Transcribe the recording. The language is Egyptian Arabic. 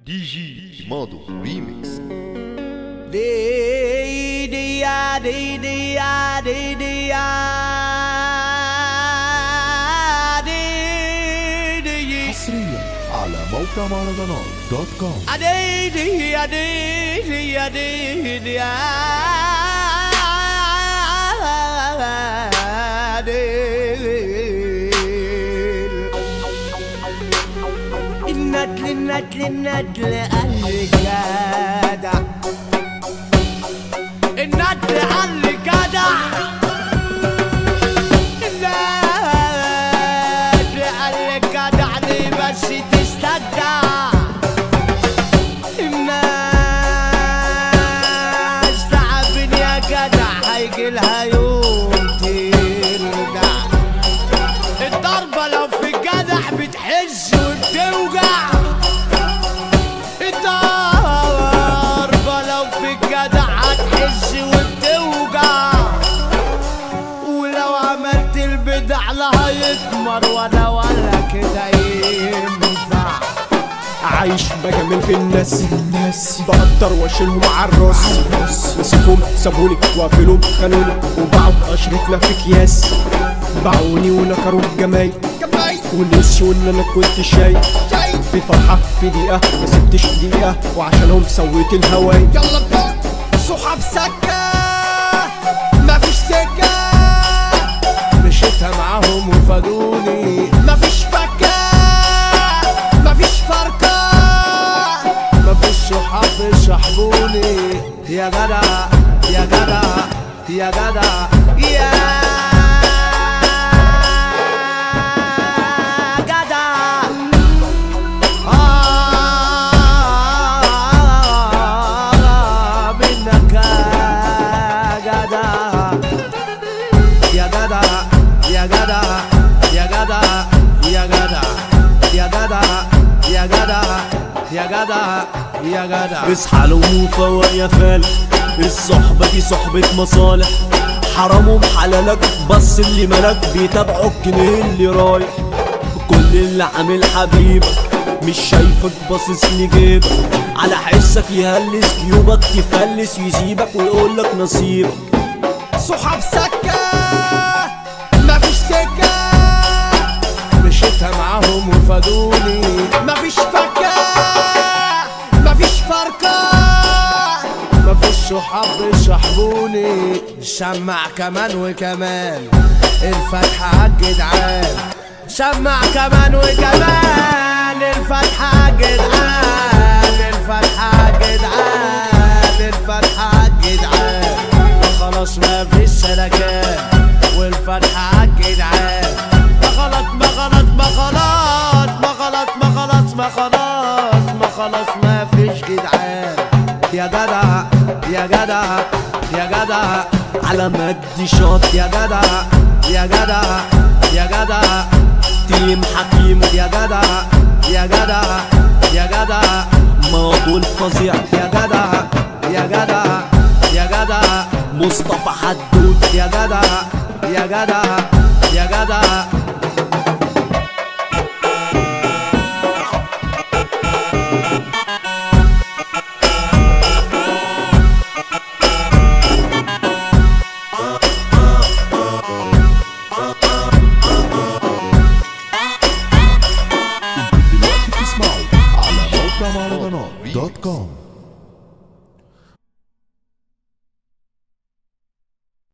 دي جي ماضو ريميكس دي دي يا دي دي يا دي دي يا دي دي حصريا على موقع مهرجانات دوت كوم دي دي يا دي دي يا دي دي يا دي الندل الندل الندل الجدع الندل الجدع الندل الجدع دي بس تستجدع الناس تعبين يا جدع هيجي لها يوم ترجع الضربة لو في الجدع بتحز وبتوجع الضربة لو في الجدع هتحز وبتوجع ولو عملت البدع لا هيضمر ولا ولا كده ينفع عايش بجامل في الناس الناس بقدر واشيلهم على الراس نسيتهم سابوني وقفلهم خانوني وبعض اشرتنا في اكياس باعوني ونكروا الجمايل ونسيوا ان انا كنت شايل في فرحة في دقيقة ما سبتش دقيقة وعشانهم سويت الهواي يلا بقى صحاب سكة مفيش سكة مشيتها معاهم وفادوني مفيش فكة مفيش فرقة مفيش صحاب يصاحبوني يا جدع يا جدع يا جدع يا جدع آه منك يا جدع يا جدع يا جدع يا جدع يا جدع يا جدع يا جدع يا جدع يا جدع اصحى لو فوق يا فال الصحبة دي صحبة مصالح حرامهم حلالك بص اللي ملك بيتابعوا الجنيه اللي رايح كل اللي عامل حبيبك مش شايفك باصص لجيبك على حسك يهلس جيوبك يفلس يسيبك ويقولك نصيبك صحاب سكة مفيش سكة مشيتها معاهم وفادوني مفيش فكة مفيش فرقة مفيش صحاب يصاحبوني سمع كمان وكمان الفتحة عالجدعان سمع كمان وكمان الفتحة عالجدعان الفتحة عالجدعان الفتحة عالجدعان خلاص ما فيش سلكان والفتحة عالجدعان ما غلط ما غلط ما غلط ما غلط ما غلط ما غلط ما خلاص ما فيش جدعان يا جدع يا جدع يا جدع على مجد شاط يا جدع يا جدع يا جدع تيم حكيم يا جدع يا جدع يا جدع ماضو الفظيع يا جدع يا جدع يا جدع مصطفى حدود يا جدع يا جدع يا جدع دلوقتي بتسمعوا على موقع مهرجانات دوت كوم